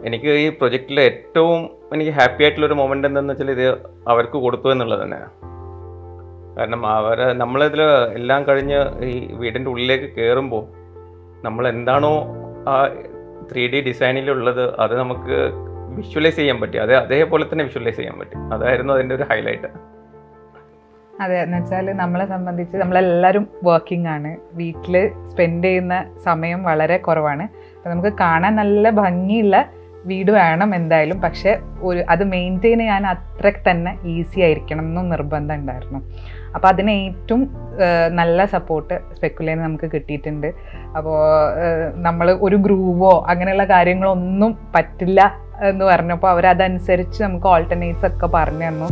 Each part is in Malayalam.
എനിക്ക് ഈ പ്രൊജക്റ്റിൽ ഏറ്റവും എനിക്ക് ഹാപ്പി ആയിട്ടുള്ള ഒരു മൊമെന്റ് എന്താണെന്ന് വെച്ചാൽ ഇത് അവർക്ക് കൊടുത്തു എന്നുള്ളത് തന്നെയാണ് കാരണം അവർ നമ്മളിതിൽ എല്ലാം കഴിഞ്ഞ് ഈ വീടിൻ്റെ ഉള്ളിലേക്ക് കയറുമ്പോൾ നമ്മൾ എന്താണോ ആ ത്രീ ഡി ഡിസൈനിലുള്ളത് അത് നമുക്ക് വിഷ്വലൈസ് ചെയ്യാൻ പറ്റി അത് അതേപോലെ തന്നെ വിഷ്വലൈസ് ചെയ്യാൻ പറ്റി അതായിരുന്നു അതിൻ്റെ ഒരു ഹൈലൈറ്റ് അതെ എന്ന് വെച്ചാൽ നമ്മളെ സംബന്ധിച്ച് നമ്മളെല്ലാവരും വർക്കിംഗ് ആണ് വീട്ടിൽ സ്പെൻഡ് ചെയ്യുന്ന സമയം വളരെ കുറവാണ് അപ്പം നമുക്ക് കാണാൻ നല്ല ഭംഗിയുള്ള വീട് വേണം എന്തായാലും പക്ഷെ ഒരു അത് മെയിൻറ്റെയിൻ ചെയ്യാൻ അത്ര തന്നെ ഈസി ആയിരിക്കണം എന്നും നിർബന്ധം ഉണ്ടായിരുന്നു അപ്പോൾ അതിന് ഏറ്റവും ഏഹ്, നല്ല സപ്പോർട്ട് സ്പെക്കുലേന്ന് നമുക്ക് കിട്ടിയിട്ടുണ്ട് അപ്പോൾ നമ്മൾ ഒരു ഗ്രൂവോ അങ്ങനെയുള്ള കാര്യങ്ങളൊന്നും പറ്റില്ല എന്ന് പറഞ്ഞപ്പോൾ അവരതനുസരിച്ച് നമുക്ക് ഓൾട്ടർനേറ്റ്സ് ഒക്കെ പറഞ്ഞു തന്നു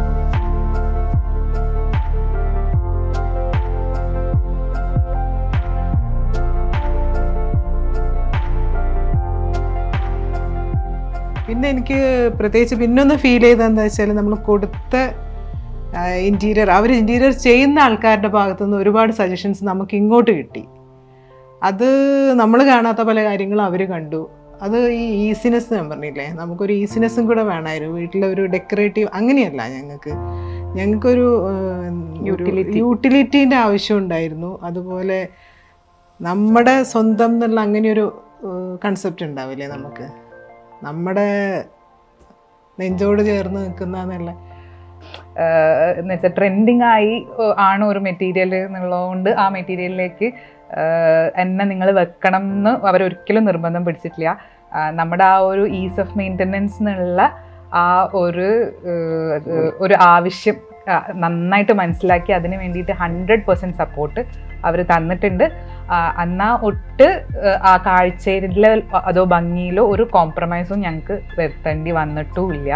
പിന്നെ എനിക്ക് പ്രത്യേകിച്ച് പിന്നൊന്ന് ഫീൽ ചെയ്തത് എന്താ വെച്ചാൽ നമ്മൾ കൊടുത്ത ഇൻറ്റീരിയർ അവർ ഇൻറ്റീരിയർ ചെയ്യുന്ന ആൾക്കാരുടെ ഭാഗത്തു നിന്ന് ഒരുപാട് സജഷൻസ് നമുക്ക് ഇങ്ങോട്ട് കിട്ടി അത് നമ്മൾ കാണാത്ത പല കാര്യങ്ങളും അവർ കണ്ടു അത് ഈ ഈസിനെസ് ഞാൻ പറഞ്ഞില്ലേ നമുക്കൊരു ഈസിനെസ്സും കൂടെ വേണമായിരുന്നു വീട്ടിലെ ഒരു ഡെക്കറേറ്റീവ് അങ്ങനെയല്ല ഞങ്ങൾക്ക് ഞങ്ങൾക്കൊരു Utility. യൂട്ടിലിറ്റീൻ്റെ ആവശ്യം ഉണ്ടായിരുന്നു അതുപോലെ നമ്മുടെ സ്വന്തം എന്നുള്ള അങ്ങനെയൊരു കൺസെപ്റ്റ് ഉണ്ടാവില്ലേ നമുക്ക് നമ്മുടെ നെഞ്ചോട് ചേർന്ന് നിൽക്കുന്ന എന്ന് വെച്ചാൽ ട്രെൻഡിങ് ആയി ഏഹ് ആണ് ഒരു മെറ്റീരിയൽ എന്നുള്ളതുകൊണ്ട് ആ മെറ്റീരിയലിലേക്ക് എന്നെ നിങ്ങൾ വെക്കണം എന്ന് അവരൊരിക്കലും നിർബന്ധം പിടിച്ചിട്ടില്ല ആ, നമ്മുടെ ആ ഒരു ഈസ് ഓഫ് മെയിൻ്റനൻസ് എന്നുള്ള ആ ഒരു ഏഹ്, ഏഹ്, ഒരു ആവശ്യം ആ, നന്നായിട്ട് മനസ്സിലാക്കി അതിന് വേണ്ടിയിട്ട് ഹൺഡ്രഡ് പെർസെൻറ്റ് സപ്പോർട്ട് അവർ തന്നിട്ടുണ്ട് ആ, എന്നാ ഒട്ട് ഏഹ്, ആ കാഴ്ചയിലോ അതോ ഭംഗിയിലോ ഒരു കോംപ്രമൈസും ഞങ്ങൾക്ക് വരുത്തേണ്ടി വന്നിട്ടുമില്ല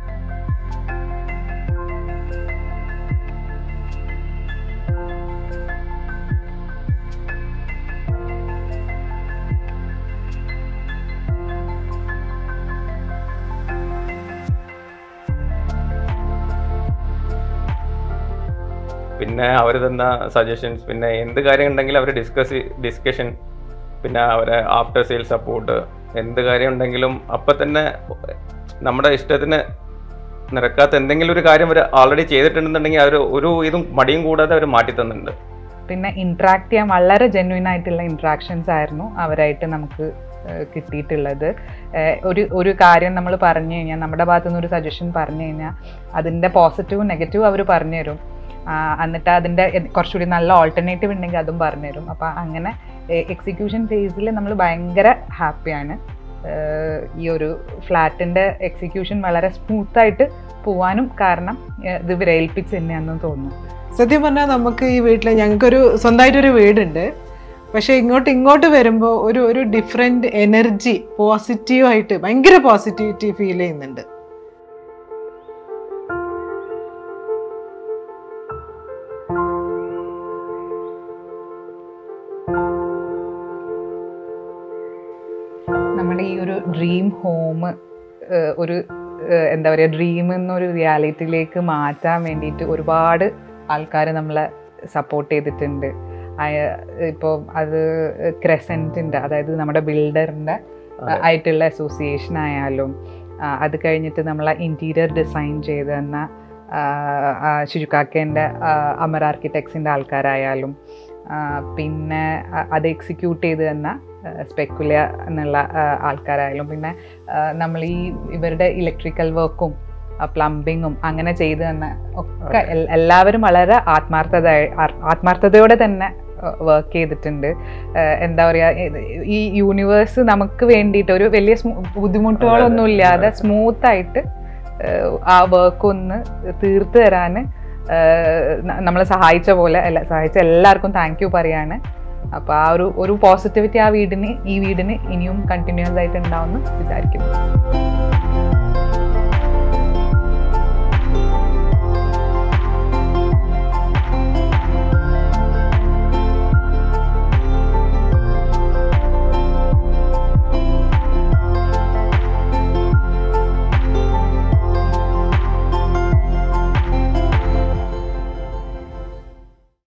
പിന്നെ അവർ തന്ന സജഷൻസ് പിന്നെ എന്ത് കാര്യം ഉണ്ടെങ്കിലും അവർ ഡിസ്കസ് ഡിസ്കഷൻ പിന്നെ അവരെ ആഫ്റ്റർ സെയിൽ സപ്പോർട്ട് എന്ത് കാര്യം ഉണ്ടെങ്കിലും അപ്പം തന്നെ നമ്മുടെ ഇഷ്ടത്തിന് നിരക്കാത്ത എന്തെങ്കിലും ഒരു കാര്യം അവർ ആൾറെഡി ചെയ്തിട്ടുണ്ടെന്നുണ്ടെങ്കിൽ അവർ ഒരു ഇതും മടിയും കൂടാതെ അവർ മാറ്റി തന്നിട്ടുണ്ട് പിന്നെ ഇൻട്രാക്ട് ചെയ്യാൻ വളരെ ജെന്വിൻ ആയിട്ടുള്ള ഇൻട്രാക്ഷൻസ് ആയിരുന്നു അവരായിട്ട് നമുക്ക് ഏഹ് കിട്ടിയിട്ടുള്ളത് ഏഹ് ഒരു ഒരു കാര്യം നമ്മൾ പറഞ്ഞു കഴിഞ്ഞാൽ നമ്മുടെ ഭാഗത്തു നിന്ന് ഒരു സജഷൻ പറഞ്ഞു കഴിഞ്ഞാൽ അതിൻ്റെ പോസിറ്റീവും നെഗറ്റീവും അവർ പറഞ്ഞു തരും ആ, എന്നിട്ട് അതിൻ്റെ എ- കുറച്ചുകൂടി നല്ല ഓൾട്ടർനേറ്റീവ് ഉണ്ടെങ്കിൽ അതും പറഞ്ഞു തരും അപ്പോൾ അങ്ങനെ എക്സിക്യൂഷൻ ഫേസിൽ നമ്മൾ ഭയങ്കര ഹാപ്പിയാണ് ഈ ഒരു ഫ്ലാറ്റിൻ്റെ എക്സിക്യൂഷൻ വളരെ സ്മൂത്തായിട്ട് പോവാനും കാരണം ഏഹ് ഇത് ഇവരെ ഏൽപ്പിച്ച് തന്നെയാണെന്ന് തോന്നുന്നു സത്യം പറഞ്ഞാൽ നമുക്ക് ഈ വീട്ടിൽ ഞങ്ങൾക്കൊരു സ്വന്തമായിട്ടൊരു വീടുണ്ട് പക്ഷേ ഇങ്ങോട്ട് ഇങ്ങോട്ട് വരുമ്പോൾ ഒരു ഒരു ഡിഫറെൻറ്റ് എനർജി പോസിറ്റീവായിട്ട് ഭയങ്കര പോസിറ്റിവിറ്റി ഫീൽ ചെയ്യുന്നുണ്ട് നമ്മുടെ ഈ ഒരു ഡ്രീം ഹോം ഒരു ഏഹ്, എന്താ പറയുക ഡ്രീം എന്നൊരു റിയാലിറ്റിയിലേക്ക് മാറ്റാൻ വേണ്ടിയിട്ട് ഒരുപാട് ആൾക്കാർ നമ്മളെ സപ്പോർട്ട് ചെയ്തിട്ടുണ്ട് ഇപ്പോൾ അത് ക്രെസൻറ്റിൻ്റെ അതായത് നമ്മുടെ ബിൽഡറിൻ്റെ അതെ. ആയിട്ടുള്ള അസോസിയേഷൻ ആയാലും ആ, അത് കഴിഞ്ഞിട്ട് നമ്മളെ ഇൻറ്റീരിയർ ഡിസൈൻ ചെയ്ത് തന്ന ശുചുക്കാക്കേൻ്റെ അമർ ആർക്കിടെക്ട്സിൻ്റെ ആൾക്കാരായാലും ആ, പിന്നെ അ- അത് എക്സിക്യൂട്ട് ചെയ്ത് തന്ന സ്പെക്കുല എന്നുള്ള ആ, ആൾക്കാരായാലും പിന്നെ നമ്മൾ ഈ ഇവരുടെ ഇലക്ട്രിക്കൽ വർക്കും പ്ലംബിങ്ങും അങ്ങനെ ചെയ്തു തന്ന ഒക്കെ എൽ- എല്ലാവരും വളരെ ആത്മാർത്ഥത ആത്മാർത്ഥതയോടെ തന്നെ വർക്ക് ചെയ്തിട്ടുണ്ട് ആ, എന്താ പറയുക ഈ യൂണിവേഴ്സ് നമുക്ക് വേണ്ടിയിട്ട് ഒരു വലിയ സ്മൂ- ബുദ്ധിമുട്ടുകളൊന്നും ഇല്ലാതെ സ്മൂത്ത് ആയിട്ട് ഏഹ്, ആ വർക്ക് ഒന്ന് തീർത്ത് തരാൻ നമ്മളെ സഹായിച്ച പോലെ അല്ല സഹായിച്ച എല്ലാവർക്കും താങ്ക് യു പറയാണ് അപ്പോൾ ആ ഒരു ഒരു പോസിറ്റിവിറ്റി ആ വീടിന് ഈ വീടിന് ഇനിയും കണ്ടിന്യൂസ് ആയിട്ട് ഉണ്ടാവുമെന്ന് വിചാരിക്കുന്നു